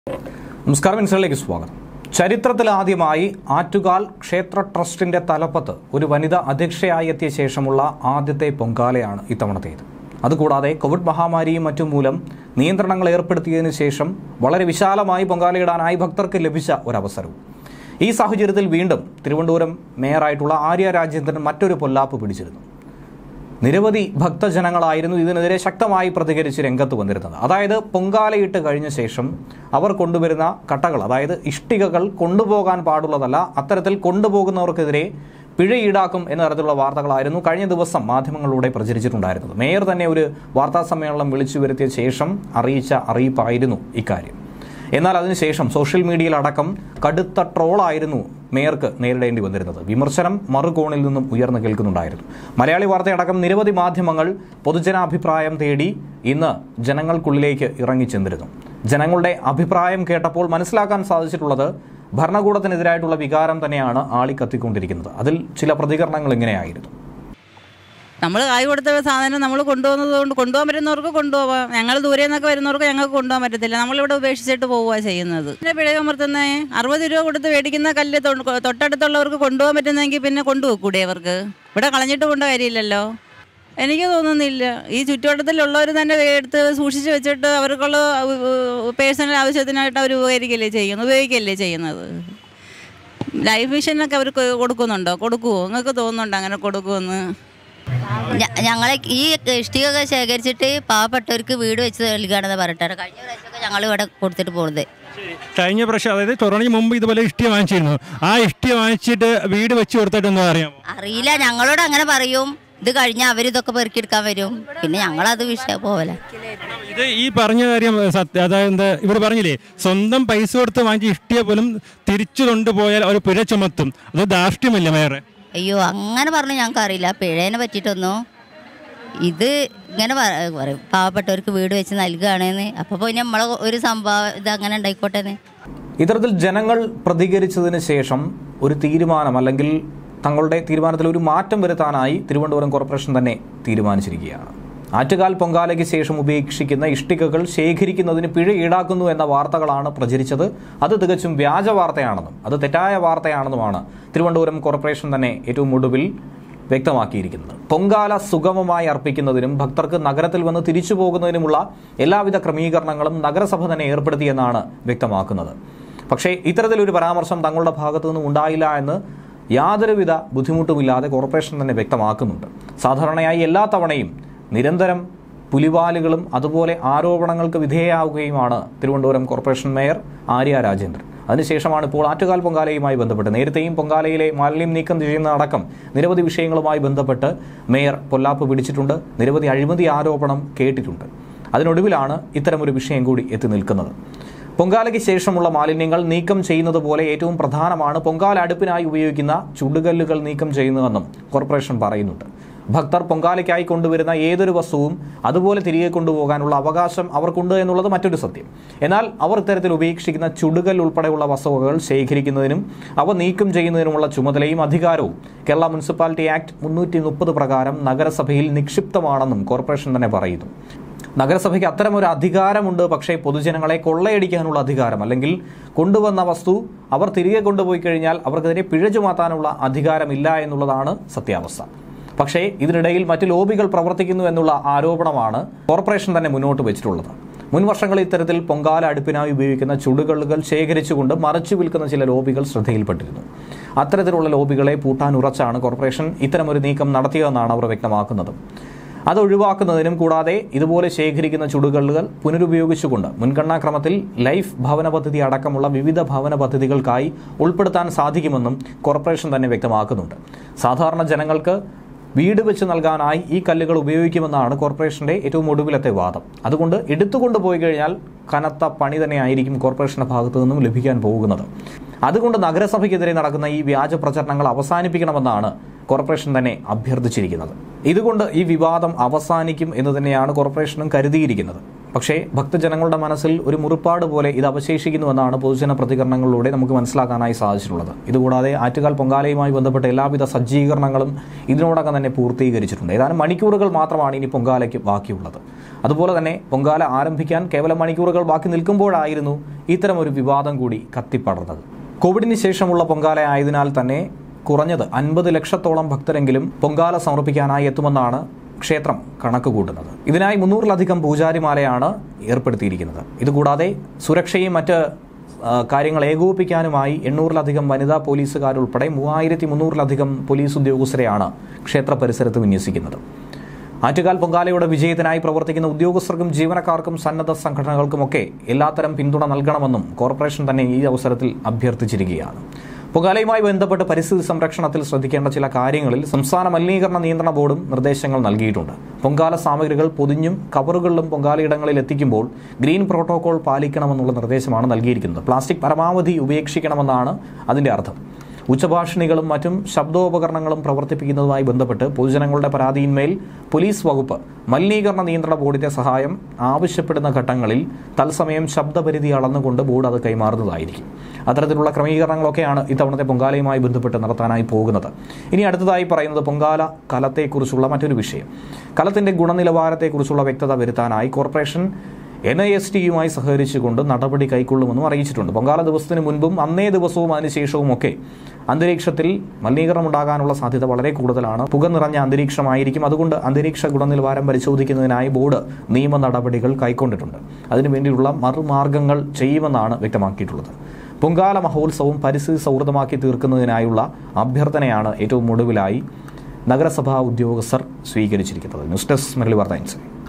നമസ്കാരം ഇൻസലിലേക്ക് സ്വാഗതം ചരിത്രത്തിലാദ്യമായി ആറ്റുകാൽ ക്ഷേത്ര ട്രസ്റ്റിന്റെ തലപ്പത്ത് ഒരു വനിത അധ്യക്ഷയായി എത്തിയ ശേഷമുള്ള ആദ്യത്തെ പൊങ്കാലയാണ് ഇത്തവണത്തേത് അതുകൂടാതെ കോവിഡ് മഹാമാരിയും മറ്റും മൂലം നിയന്ത്രണങ്ങൾ ഏർപ്പെടുത്തിയതിനു ശേഷം വളരെ വിശാലമായി പൊങ്കാലയിടാനായി ഭക്തർക്ക് ലഭിച്ച ഒരവസരവും ഈ സാഹചര്യത്തിൽ വീണ്ടും തിരുവനന്തപുരം മേയറായിട്ടുള്ള ആര്യ രാജേന്ദ്രൻ മറ്റൊരു പൊല്ലാപ്പ് പിടിച്ചിരുന്നു നിരവധി ഭക്തജനങ്ങളായിരുന്നു ഇതിനെതിരെ ശക്തമായി പ്രതികരിച്ച് രംഗത്ത് വന്നിരുന്നത് അതായത് പൊങ്കാലയിട്ട് കഴിഞ്ഞ ശേഷം അവർ കൊണ്ടുവരുന്ന കട്ടകൾ അതായത് ഇഷ്ടികകൾ കൊണ്ടുപോകാൻ പാടുള്ളതല്ല അത്തരത്തിൽ കൊണ്ടുപോകുന്നവർക്കെതിരെ പിഴ ഈടാക്കും എന്ന തരത്തിലുള്ള വാർത്തകളായിരുന്നു കഴിഞ്ഞ ദിവസം മാധ്യമങ്ങളിലൂടെ പ്രചരിച്ചിട്ടുണ്ടായിരുന്നത് മേയർ തന്നെ ഒരു വാർത്താ സമ്മേളനം വിളിച്ചു വരുത്തിയ ശേഷം അറിയിച്ച അറിയിപ്പായിരുന്നു ഇക്കാര്യം എന്നാൽ അതിനുശേഷം സോഷ്യൽ മീഡിയയിലടക്കം കടുത്ത ട്രോളായിരുന്നു മേയർക്ക് നേരിടേണ്ടി വന്നിരുന്നത് വിമർശനം മറുകോണിൽ നിന്നും ഉയർന്നു കേൾക്കുന്നുണ്ടായിരുന്നു മലയാളി വാർത്തയടക്കം നിരവധി മാധ്യമങ്ങൾ പൊതുജനാഭിപ്രായം തേടി ഇന്ന് ജനങ്ങൾക്കുള്ളിലേക്ക് ഇറങ്ങിച്ചെന്നിരുന്നു ജനങ്ങളുടെ അഭിപ്രായം കേട്ടപ്പോൾ മനസ്സിലാക്കാൻ സാധിച്ചിട്ടുള്ളത് ഭരണകൂടത്തിനെതിരായിട്ടുള്ള വികാരം തന്നെയാണ് ആളിക്കത്തിക്കൊണ്ടിരിക്കുന്നത് അതിൽ ചില പ്രതികരണങ്ങൾ ഇങ്ങനെയായിരുന്നു നമ്മൾ കായ് കൊടുത്ത സാധനം നമ്മൾ കൊണ്ടുപോകുന്നത് കൊണ്ട് കൊണ്ടുപോകാൻ പറ്റുന്നവർക്ക് കൊണ്ടുപോകാം ഞങ്ങൾ ദൂരെ നിന്നൊക്കെ വരുന്നവർക്ക് ഞങ്ങൾക്ക് കൊണ്ടുപോകാൻ പറ്റത്തില്ല നമ്മളിവിടെ ഉപേക്ഷിച്ചിട്ട് പോവുക ചെയ്യുന്നത് പിന്നെ പിഴകമർത്തുന്ന അറുപത് രൂപ കൊടുത്ത് മേടിക്കുന്ന കല്ല് തൊ- തൊട്ടടുത്തുള്ളവർക്ക് കൊണ്ടുപോകാൻ പറ്റുന്നെങ്കിൽ പിന്നെ കൊണ്ടുപോകൂടെ അവർക്ക് ഇവിടെ കളഞ്ഞിട്ട് കൊണ്ട കാര്യമില്ലല്ലോ എനിക്ക് തോന്നുന്നില്ല ഈ ചുറ്റുവട്ടത്തിലുള്ളവർ തന്നെ എടുത്ത് സൂക്ഷിച്ച് വെച്ചിട്ട് അവർക്കുള്ള പേഴ്സണൽ ആവശ്യത്തിനായിട്ട് അവർ ഉപകരിക്കല്ലേ ചെയ്യുന്നത് ഉപയോഗിക്കല്ലേ ചെയ്യുന്നത് ലൈഫ് മിഷനൊക്കെ അവർ കൊടുക്കുന്നുണ്ടോ കൊടുക്കുമോ നിങ്ങൾക്ക് തോന്നുന്നുണ്ടോ അങ്ങനെ കൊടുക്കുമെന്ന് ഞ- ഞങ്ങളെ ഈ ഇഷ്ടികയൊക്കെ ശേഖരിച്ചിട്ട് പാവപ്പെട്ടവർക്ക് വീട് വെച്ച് നൽകുകയാണെന്ന് പറഞ്ഞിട്ടാണ് കഴിഞ്ഞ പ്രാവശ്യമൊക്കെ ഞങ്ങൾ ഇവിടെ കൊടുത്തിട്ട് പോകുന്നത് കഴിഞ്ഞ പ്രാവശ്യം അതായത് കൊറോണയ്ക്ക് മുമ്പ് ഇതുപോലെ ഇഷ്ടിക വാങ്ങിച്ചിരുന്നു ആ ഇഷ്ടിക വാങ്ങിച്ചിട്ട് വീട് വെച്ച് കൊടുത്തിട്ടൊന്നും അറിയാമോ അറിയില്ല ഞങ്ങളോട് അങ്ങനെ പറയും ഇത് കഴിഞ്ഞാൽ അവരിതൊക്കെ പെറുക്കിയെടുക്കാൻ വരും പിന്നെ ഞങ്ങളത് വിഷയം പോവല ഇത് ഈ പറഞ്ഞ കാര്യം സത്യം അതായത് ഇവർ പറഞ്ഞില്ലേ സ്വന്തം പൈസ കൊടുത്ത് വാങ്ങിച്ച ഇഷ്ടിക പോലും തിരിച്ചു കൊണ്ടുപോയാൽ ഒരു പിഴ ചുമത്തും അത് ധാർഷ്ട്യമല്ല മേറെ അയ്യോ അങ്ങനെ പറഞ്ഞു ഞങ്ങൾക്ക് അറിയില്ല പിഴേനെ പറ്റിയിട്ടൊന്നും ഇത് ഇങ്ങനെ പറ- പറയും പാവപ്പെട്ടവർക്ക് വീട് വെച്ച് നൽകുകയാണെന്ന് അപ്പോൾ പിന്നെ നമ്മളെ ഒരു സംഭവം ഇത് അങ്ങനെ ഉണ്ടായിക്കോട്ടെ എന്ന് ഇത്തരത്തിൽ ജനങ്ങൾ പ്രതികരിച്ചതിന് ശേഷം ഒരു തീരുമാനം അല്ലെങ്കിൽ തങ്ങളുടെ തീരുമാനത്തിൽ ഒരു മാറ്റം വരുത്താനായി തിരുവനന്തപുരം കോർപ്പറേഷൻ തന്നെ തീരുമാനിച്ചിരിക്കുകയാണ് ആറ്റുകാൽ പൊങ്കാലയ്ക്ക് ശേഷം ഉപേക്ഷിക്കുന്ന ഇഷ്ടികകൾ ശേഖരിക്കുന്നതിന് പിഴ ഈടാക്കുന്നു എന്ന വാർത്തകളാണ് പ്രചരിച്ചത് അത് തികച്ചും വ്യാജ വാർത്തയാണെന്നും അത് തെറ്റായ വാർത്തയാണെന്നുമാണ് തിരുവനന്തപുരം കോർപ്പറേഷൻ തന്നെ ഏറ്റവും ഒടുവിൽ വ്യക്തമാക്കിയിരിക്കുന്നത് പൊങ്കാല സുഗമമായി അർപ്പിക്കുന്നതിനും ഭക്തർക്ക് നഗരത്തിൽ വന്ന് തിരിച്ചു പോകുന്നതിനുമുള്ള എല്ലാവിധ ക്രമീകരണങ്ങളും നഗരസഭ തന്നെ ഏർപ്പെടുത്തിയെന്നാണ് വ്യക്തമാക്കുന്നത് പക്ഷേ ഇത്തരത്തിലൊരു പരാമർശം തങ്ങളുടെ ഭാഗത്തു നിന്നും ഉണ്ടായില്ല എന്ന് യാതൊരുവിധ ബുദ്ധിമുട്ടുമില്ലാതെ കോർപ്പറേഷൻ തന്നെ വ്യക്തമാക്കുന്നുണ്ട് സാധാരണയായി എല്ലാ തവണയും നിരന്തരം പുലിവാലുകളും അതുപോലെ ആരോപണങ്ങൾക്ക് വിധേയയാവുകയുമാണ് തിരുവനന്തപുരം കോർപ്പറേഷൻ മേയർ ആര്യ രാജേന്ദ്രൻ അതിനുശേഷമാണ് ഇപ്പോൾ ആറ്റുകാൽ പൊങ്കാലയുമായി ബന്ധപ്പെട്ട് നേരത്തെയും പൊങ്കാലയിലെ മാലിന്യം നീക്കം ചെയ്യുന്ന അടക്കം നിരവധി വിഷയങ്ങളുമായി ബന്ധപ്പെട്ട് മേയർ പൊല്ലാപ്പ് പിടിച്ചിട്ടുണ്ട് നിരവധി അഴിമതി ആരോപണം കേട്ടിട്ടുണ്ട് അതിനൊടുവിലാണ് ഇത്തരമൊരു വിഷയം കൂടി എത്തി നിൽക്കുന്നത് പൊങ്കാലയ്ക്ക് ശേഷമുള്ള മാലിന്യങ്ങൾ നീക്കം ചെയ്യുന്നത് പോലെ ഏറ്റവും പ്രധാനമാണ് പൊങ്കാല അടുപ്പിനായി ഉപയോഗിക്കുന്ന ചുടുകല്ലുകൾ നീക്കം ചെയ്യുന്നതെന്നും കോർപ്പറേഷൻ പറയുന്നുണ്ട് ഭക്തർ പൊങ്കാലയ്ക്കായി കൊണ്ടുവരുന്ന ഏതൊരു വസ്തുവും അതുപോലെ തിരികെ കൊണ്ടുപോകാനുള്ള അവകാശം അവർക്കുണ്ട് എന്നുള്ളത് മറ്റൊരു സത്യം എന്നാൽ അവർ ഇത്തരത്തിൽ ഉപേക്ഷിക്കുന്ന ചുടുകൽ ഉൾപ്പെടെയുള്ള വസ്തുവകകൾ ശേഖരിക്കുന്നതിനും അവ നീക്കം ചെയ്യുന്നതിനുമുള്ള ചുമതലയും അധികാരവും കേരള മുനിസിപ്പാലിറ്റി ആക്ട് മുന്നൂറ്റി മുപ്പത് പ്രകാരം നഗരസഭയിൽ നിക്ഷിപ്തമാണെന്നും കോർപ്പറേഷൻ തന്നെ പറയുന്നു നഗരസഭയ്ക്ക് അത്തരമൊരു അധികാരമുണ്ട് പക്ഷേ പൊതുജനങ്ങളെ കൊള്ളയടിക്കാനുള്ള അധികാരം അല്ലെങ്കിൽ കൊണ്ടുവന്ന വസ്തു അവർ തിരികെ കൊണ്ടുപോയി കഴിഞ്ഞാൽ അവർക്കെതിരെ പിഴ ചുമത്താനുള്ള അധികാരമില്ല എന്നുള്ളതാണ് സത്യാവസ്ഥ പക്ഷേ ഇതിനിടയിൽ മറ്റ് ലോബികൾ പ്രവർത്തിക്കുന്നു എന്നുള്ള ആരോപണമാണ് കോർപ്പറേഷൻ തന്നെ മുന്നോട്ട് വെച്ചിട്ടുള്ളത് മുൻ വർഷങ്ങളിൽ ഇത്തരത്തിൽ പൊങ്കാല അടുപ്പിനായി ഉപയോഗിക്കുന്ന ചുടുകള്ളുകൾ ശേഖരിച്ചുകൊണ്ട് മറച്ചു വിൽക്കുന്ന ചില ലോബികൾ ശ്രദ്ധയിൽപ്പെട്ടിരുന്നു അത്തരത്തിലുള്ള ലോബികളെ പൂട്ടാൻ ഉറച്ചാണ് കോർപ്പറേഷൻ ഇത്തരമൊരു നീക്കം നടത്തിയതെന്നാണ് അവർ വ്യക്തമാക്കുന്നത് അത് ഒഴിവാക്കുന്നതിനും കൂടാതെ ഇതുപോലെ ശേഖരിക്കുന്ന ചുടുകള്ളുകൾ പുനരുപയോഗിച്ചുകൊണ്ട് മുൻഗണനാക്രമത്തിൽ ലൈഫ് ഭവന പദ്ധതി അടക്കമുള്ള വിവിധ ഭവന പദ്ധതികൾക്കായി ഉൾപ്പെടുത്താൻ സാധിക്കുമെന്നും കോർപ്പറേഷൻ തന്നെ വ്യക്തമാക്കുന്നുണ്ട് സാധാരണ ജനങ്ങൾക്ക് വീട് വെച്ച് നൽകാനായി ഈ കല്ലുകൾ ഉപയോഗിക്കുമെന്നാണ് കോർപ്പറേഷന്റെ ഏറ്റവും ഒടുവിലത്തെ വാദം അതുകൊണ്ട് എടുത്തുകൊണ്ട് പോയി കഴിഞ്ഞാൽ കനത്ത പണി തന്നെയായിരിക്കും കോർപ്പറേഷന്റെ ഭാഗത്തു നിന്നും ലഭിക്കാൻ പോകുന്നത് അതുകൊണ്ട് നഗരസഭയ്ക്കെതിരെ നടക്കുന്ന ഈ വ്യാജ പ്രചരണങ്ങൾ അവസാനിപ്പിക്കണമെന്നാണ് കോർപ്പറേഷൻ തന്നെ അഭ്യർത്ഥിച്ചിരിക്കുന്നത് ഇതുകൊണ്ട് ഈ വിവാദം അവസാനിക്കും എന്ന് തന്നെയാണ് കോർപ്പറേഷനും കരുതിയിരിക്കുന്നത് പക്ഷേ ഭക്തജനങ്ങളുടെ മനസ്സിൽ ഒരു മുറിപ്പാട് പോലെ ഇത് അവശേഷിക്കുന്നുവെന്നാണ് പൊതുജന പ്രതികരണങ്ങളിലൂടെ നമുക്ക് മനസ്സിലാക്കാനായി സാധിച്ചിട്ടുള്ളത് ഇതുകൂടാതെ ആറ്റുകാൽ പൊങ്കാലയുമായി ബന്ധപ്പെട്ട എല്ലാവിധ സജ്ജീകരണങ്ങളും ഇതിനോടകം തന്നെ പൂർത്തീകരിച്ചിട്ടുണ്ട് ഏതാനും മണിക്കൂറുകൾ മാത്രമാണ് ഇനി പൊങ്കാലയ്ക്ക് ബാക്കിയുള്ളത് അതുപോലെ തന്നെ പൊങ്കാല ആരംഭിക്കാൻ കേവലം മണിക്കൂറുകൾ ബാക്കി നിൽക്കുമ്പോഴായിരുന്നു ഇത്തരം ഒരു വിവാദം കൂടി കത്തിപ്പടർന്നത് കോവിഡിന് ശേഷമുള്ള പൊങ്കാല ആയതിനാൽ തന്നെ കുറഞ്ഞത് അൻപത് ലക്ഷത്തോളം ഭക്തരെങ്കിലും പൊങ്കാല സമർപ്പിക്കാനായി എത്തുമെന്നാണ് ക്ഷേത്രം കണക്ക് കൂട്ടുന്നത് ഇതിനായി മുന്നൂറിലധികം പൂജാരിമാരെയാണ് ഏർപ്പെടുത്തിയിരിക്കുന്നത് ഇതുകൂടാതെ സുരക്ഷയും മറ്റ് ആ, കാര്യങ്ങൾ ഏകോപിപ്പിക്കാനുമായി എണ്ണൂറിലധികം വനിതാ പോലീസുകാരുൾപ്പെടെ മൂവായിരത്തി മുന്നൂറിലധികം പോലീസ് ഉദ്യോഗസ്ഥരെയാണ് ക്ഷേത്ര പരിസരത്ത് വിന്യസിക്കുന്നത് ആറ്റുകാൽ പൊങ്കാലയുടെ വിജയത്തിനായി പ്രവർത്തിക്കുന്ന ഉദ്യോഗസ്ഥർക്കും ജീവനക്കാർക്കും സന്നദ്ധ സംഘടനകൾക്കുമൊക്കെ എല്ലാത്തരം പിന്തുണ നൽകണമെന്നും കോർപ്പറേഷൻ തന്നെ ഈ അവസരത്തിൽ അഭ്യർത്ഥിച്ചിരിക്കുകയാണ് പൊങ്കാലയുമായി ബന്ധപ്പെട്ട് പരിസ്ഥിതി സംരക്ഷണത്തിൽ ശ്രദ്ധിക്കേണ്ട ചില കാര്യങ്ങളിൽ സംസ്ഥാന മലിനീകരണ നിയന്ത്രണ ബോർഡും നിർദ്ദേശങ്ങൾ നൽകിയിട്ടുണ്ട് പൊങ്കാല സാമഗ്രികൾ പൊതിഞ്ഞും കവറുകളിലും പൊങ്കാലയിടങ്ങളിൽ എത്തിക്കുമ്പോൾ ഗ്രീൻ പ്രോട്ടോകോൾ പാലിക്കണമെന്നുള്ള നിർദ്ദേശമാണ് നൽകിയിരിക്കുന്നത് പ്ലാസ്റ്റിക് പരമാവധി ഉപേക്ഷിക്കണമെന്നാണ് അതിന്റെ അർത്ഥം ഉച്ചഭാഷിണികളും മറ്റും ശബ്ദോപകരണങ്ങളും പ്രവർത്തിപ്പിക്കുന്നതുമായി ബന്ധപ്പെട്ട് പൊതുജനങ്ങളുടെ പരാതിയിന്മേൽ പോലീസ് വകുപ്പ് മലിനീകരണ നിയന്ത്രണ ബോർഡിന്റെ സഹായം ആവശ്യപ്പെടുന്ന ഘട്ടങ്ങളിൽ തത്സമയം ശബ്ദപരിധി അളന്നുകൊണ്ട് ബോർഡ് അത് കൈമാറുന്നതായിരിക്കും അത്തരത്തിലുള്ള ക്രമീകരണങ്ങളൊക്കെയാണ് ഇത്തവണത്തെ പൊങ്കാലയുമായി ബന്ധപ്പെട്ട് നടത്താനായി പോകുന്നത് ഇനി അടുത്തതായി പറയുന്നത് പൊങ്കാല കലത്തെക്കുറിച്ചുള്ള മറ്റൊരു വിഷയം കലത്തിന്റെ ഗുണനിലവാരത്തെക്കുറിച്ചുള്ള വ്യക്തത വരുത്താനായി കോർപ്പറേഷൻ എൻ ഐ എസ് ടിയുമായി സഹകരിച്ചുകൊണ്ട് നടപടി കൈക്കൊള്ളുമെന്നും അറിയിച്ചിട്ടുണ്ട് പൊങ്കാല ദിവസത്തിന് മുൻപും അന്നേ ദിവസവും അതിനുശേഷവും ഒക്കെ അന്തരീക്ഷത്തിൽ മലിനീകരണം ഉണ്ടാകാനുള്ള സാധ്യത വളരെ കൂടുതലാണ് പുക നിറഞ്ഞ അന്തരീക്ഷമായിരിക്കും അതുകൊണ്ട് അന്തരീക്ഷ ഗുണനിലവാരം പരിശോധിക്കുന്നതിനായി ബോർഡ് നിയമ നടപടികൾ കൈക്കൊണ്ടിട്ടുണ്ട് അതിനുവേണ്ടിയുള്ള മറുമാർഗങ്ങൾ ചെയ്യുമെന്നാണ് വ്യക്തമാക്കിയിട്ടുള്ളത് പൊങ്കാല മഹോത്സവം പരിസ്ഥിതി സൗഹൃദമാക്കി തീർക്കുന്നതിനായുള്ള അഭ്യർത്ഥനയാണ് ഏറ്റവും ഒടുവിലായി നഗരസഭാ ഉദ്യോഗസ്ഥർ സ്വീകരിച്ചിരിക്കുന്നത് ന്യൂസ് ഡെസ്ക് മുരളി വാർത്ത ഇൻസൈറ്റ്